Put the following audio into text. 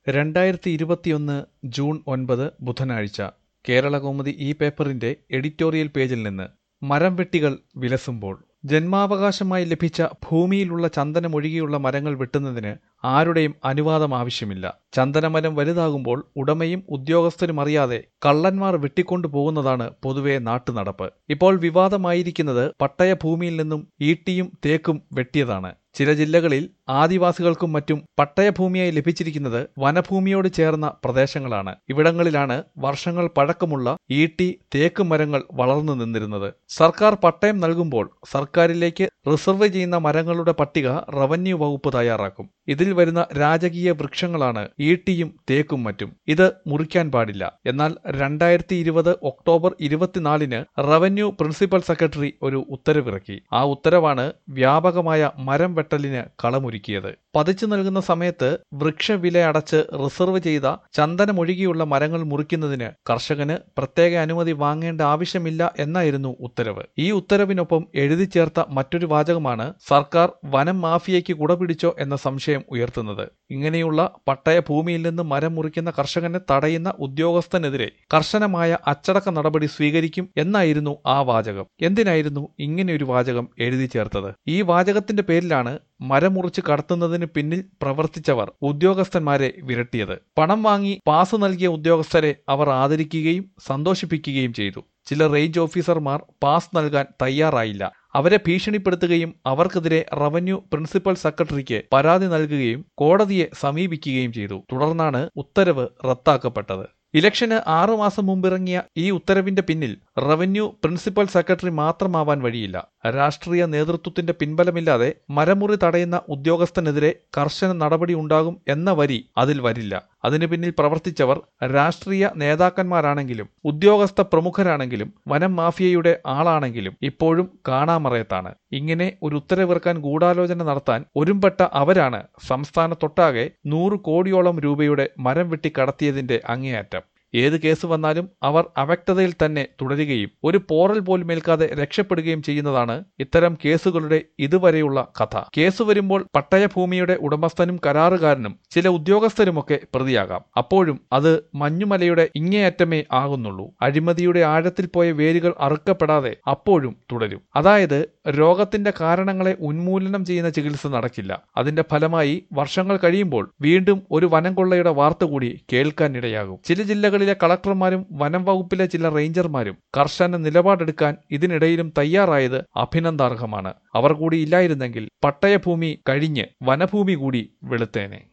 രണ്ടായിരത്തി ഇരുപത്തിയൊന്ന് ജൂൺ ഒൻപത് ബുധനാഴ്ച കേരളകൗമുദി ഈ പേപ്പറിന്റെ എഡിറ്റോറിയൽ പേജിൽ നിന്ന് മരം വെട്ടികൾ വിലസുമ്പോൾ ജന്മാവകാശമായി ലഭിച്ച ഭൂമിയിലുള്ള ചന്ദനമൊഴികെയുള്ള മരങ്ങൾ വെട്ടുന്നതിന് ആരുടെയും അനുവാദം ആവശ്യമില്ല ചന്ദനമരം വലുതാകുമ്പോൾ ഉടമയും ഉദ്യോഗസ്ഥരും അറിയാതെ കള്ളന്മാർ വെട്ടിക്കൊണ്ടു പോകുന്നതാണ് പൊതുവെ നാട്ടുനടപ്പ് ഇപ്പോൾ വിവാദമായിരിക്കുന്നത് പട്ടയ ഭൂമിയിൽ നിന്നും ഈട്ടിയും തേക്കും വെട്ടിയതാണ് ചില ജില്ലകളിൽ ആദിവാസികൾക്കും മറ്റും പട്ടയഭൂമിയായി ലഭിച്ചിരിക്കുന്നത് വനഭൂമിയോട് ചേർന്ന പ്രദേശങ്ങളാണ് ഇവിടങ്ങളിലാണ് വർഷങ്ങൾ പഴക്കമുള്ള ഈട്ടി തേക്ക് മരങ്ങൾ വളർന്നു നിന്നിരുന്നത് സർക്കാർ പട്ടയം നൽകുമ്പോൾ സർക്കാരിലേക്ക് റിസർവ് ചെയ്യുന്ന മരങ്ങളുടെ പട്ടിക റവന്യൂ വകുപ്പ് തയ്യാറാക്കും ഇതിൽ വരുന്ന രാജകീയ വൃക്ഷങ്ങളാണ് ഈട്ടിയും തേക്കും മറ്റും ഇത് മുറിക്കാൻ പാടില്ല എന്നാൽ രണ്ടായിരത്തി ഇരുപത് ഒക്ടോബർ ഇരുപത്തിനാലിന് റവന്യൂ പ്രിൻസിപ്പൽ സെക്രട്ടറി ഒരു ഉത്തരവിറക്കി ആ ഉത്തരവാണ് വ്യാപകമായ മരം വെട്ടലിന് കളമൊരുക്കിയത് പതിച്ചു നൽകുന്ന സമയത്ത് വൃക്ഷവില അടച്ച് റിസർവ് ചെയ്ത ചന്ദനമൊഴികെയുള്ള മരങ്ങൾ മുറിക്കുന്നതിന് കർഷകന് പ്രത്യേക അനുമതി വാങ്ങേണ്ട ആവശ്യമില്ല എന്നായിരുന്നു ഉത്തരവ് ഈ ഉത്തരവിനൊപ്പം എഴുതി ചേർത്ത മറ്റൊരു വാചകമാണ് സർക്കാർ വനം മാഫിയയ്ക്ക് കുടപിടിച്ചോ എന്ന സംശയം ഉയർത്തുന്നത് ഇങ്ങനെയുള്ള പട്ടയ ഭൂമിയിൽ നിന്ന് മരം മുറിക്കുന്ന കർഷകനെ തടയുന്ന ഉദ്യോഗസ്ഥനെതിരെ കർശനമായ അച്ചടക്ക നടപടി സ്വീകരിക്കും എന്നായിരുന്നു ആ വാചകം എന്തിനായിരുന്നു ഇങ്ങനെ ഒരു വാചകം എഴുതി ചേർത്തത് ഈ വാചകത്തിന്റെ പേരിലാണ് മരം മുറിച്ച് കടത്തുന്നതിന് പിന്നിൽ പ്രവർത്തിച്ചവർ ഉദ്യോഗസ്ഥന്മാരെ വിരട്ടിയത് പണം വാങ്ങി പാസ് നൽകിയ ഉദ്യോഗസ്ഥരെ അവർ ആദരിക്കുകയും സന്തോഷിപ്പിക്കുകയും ചെയ്തു ചില റേഞ്ച് ഓഫീസർമാർ പാസ് നൽകാൻ തയ്യാറായില്ല അവരെ ഭീഷണിപ്പെടുത്തുകയും അവർക്കെതിരെ റവന്യൂ പ്രിൻസിപ്പൽ സെക്രട്ടറിക്ക് പരാതി നൽകുകയും കോടതിയെ സമീപിക്കുകയും ചെയ്തു തുടർന്നാണ് ഉത്തരവ് റദ്ദാക്കപ്പെട്ടത് ഇലക്ഷന് ആറുമാസം മുമ്പിറങ്ങിയ ഈ ഉത്തരവിന്റെ പിന്നിൽ റവന്യൂ പ്രിൻസിപ്പൽ സെക്രട്ടറി മാത്രമാവാൻ വഴിയില്ല രാഷ്ട്രീയ നേതൃത്വത്തിന്റെ പിൻബലമില്ലാതെ മരമുറി തടയുന്ന ഉദ്യോഗസ്ഥനെതിരെ കർശന നടപടി ഉണ്ടാകും എന്ന വരി അതിൽ വരില്ല അതിനു പിന്നിൽ പ്രവർത്തിച്ചവർ രാഷ്ട്രീയ നേതാക്കന്മാരാണെങ്കിലും ഉദ്യോഗസ്ഥ പ്രമുഖരാണെങ്കിലും വനം മാഫിയയുടെ ആളാണെങ്കിലും ഇപ്പോഴും കാണാമറയത്താണ് ഇങ്ങനെ ഒരു ഉത്തരവിറക്കാൻ ഗൂഢാലോചന നടത്താൻ ഒരുമ്പെട്ട അവരാണ് സംസ്ഥാനത്തൊട്ടാകെ നൂറ് കോടിയോളം രൂപയുടെ മരം വെട്ടി കടത്തിയതിന്റെ അങ്ങേയറ്റം ഏത് കേസ് വന്നാലും അവർ അവ്യക്തതയിൽ തന്നെ തുടരുകയും ഒരു പോറൽ പോലും ഏൽക്കാതെ രക്ഷപ്പെടുകയും ചെയ്യുന്നതാണ് ഇത്തരം കേസുകളുടെ ഇതുവരെയുള്ള കഥ കേസ് വരുമ്പോൾ പട്ടയഭൂമിയുടെ ഉടമസ്ഥനും കരാറുകാരനും ചില ഉദ്യോഗസ്ഥരുമൊക്കെ പ്രതിയാകാം അപ്പോഴും അത് മഞ്ഞുമലയുടെ ഇങ്ങേയറ്റമേ ആകുന്നുള്ളൂ അഴിമതിയുടെ ആഴത്തിൽ പോയ വേരുകൾ അറുക്കപ്പെടാതെ അപ്പോഴും തുടരും അതായത് രോഗത്തിന്റെ കാരണങ്ങളെ ഉന്മൂലനം ചെയ്യുന്ന ചികിത്സ നടക്കില്ല അതിന്റെ ഫലമായി വർഷങ്ങൾ കഴിയുമ്പോൾ വീണ്ടും ഒരു വനം കൊള്ളയുടെ വാർത്ത കൂടി കേൾക്കാനിടയാകും ചില ജില്ലകളിൽ ജില്ലകളിലെ കളക്ടർമാരും വനം വകുപ്പിലെ ചില റേഞ്ചർമാരും കർശന നിലപാടെടുക്കാൻ ഇതിനിടയിലും തയ്യാറായത് അഭിനന്ദാർഹമാണ് അവർ കൂടി ഇല്ലായിരുന്നെങ്കിൽ പട്ടയഭൂമി കഴിഞ്ഞ് വനഭൂമി കൂടി വെളുത്തേനെ